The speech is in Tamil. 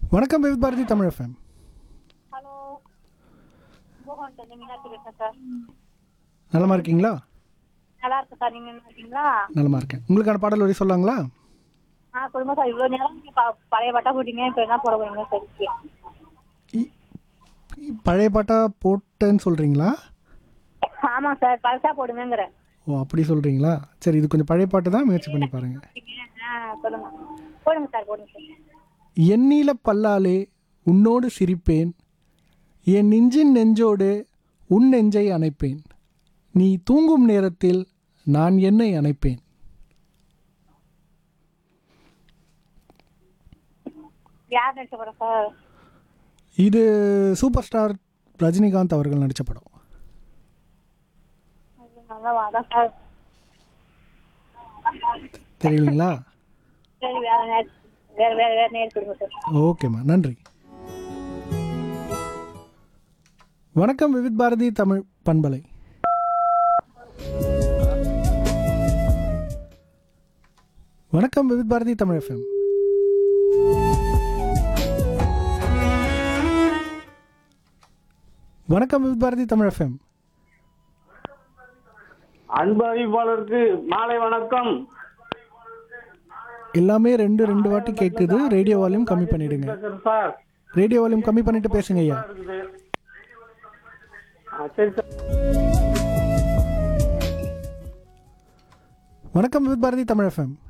வணக்கம் with Bharathi Tamil FM hello மோகன் சார் மீனாட்சி பேசுறேன் சார் நலமா இருக்கீங்களா நல்லா இருக்கு சார் நீங்க நல்லா இருக்கீங்களா நலமா இருக்கேன் உங்களுக்கான பாடல் வரி சொல்லாங்களா ஆ சொல்லுங்க சார் இவ்வளோ நேரம் நீங்க ப- பழைய பட்டா போட்டீங்க இப்போ என்ன போட போறீங்க சார் இ- இ- பழைய பாட்டா போட்டேன்னு சொல்கிறீங்களா ஆமாம் சார் பழசா போடுங்கிறேன் ஓ அப்படி சொல்கிறீங்களா சரி இது கொஞ்சம் பழைய பாட்டு தான் முயற்சி பண்ணி பாருங்கள் ஆ சொல்லுங்க போடுங்க சார் போடுங்க சார் எண்ணீல பல்லாலே உன்னோடு சிரிப்பேன் என் நெஞ்சின் நெஞ்சோடு உன் நெஞ்சை அணைப்பேன் நீ தூங்கும் நேரத்தில் நான் என்னை அணைப்பேன் யார் நடிச்ச படம் சார் இது சூப்பர் ஸ்டார் ரஜினிகாந்த் அவர்கள் நடித்த படம் நல்லா அதான் சார் தெரியலீங்களா சரி வேற நேரம் வேற வேற வேற நேரம் கொடுங்க சார் ஓகேம்மா நன்றி வணக்கம் விவித் பாரதி தமிழ் பண்பலை வணக்கம் விவித் பாரதி தமிழ் எஃப்எம் வணக்கம் விவித் பாரதி தமிழ் எஃப்எம் அன்பு அறிவிப்பாளருக்கு மாலை வணக்கம் எல்லாமே ரெண்டு ரெண்டு வாட்டி கேட்குது ரேடியோ வால்யூம் கம்மி பண்ணிடுங்க பேசுறேன் சார் ரேடியோ வால்யூம் கம்மி பண்ணிட்டு பேசுங்க ஐயா இருக்குது ஆ, சரி சார் வணக்கம் விவித் பாரதி தமிழ் எஃப்எம்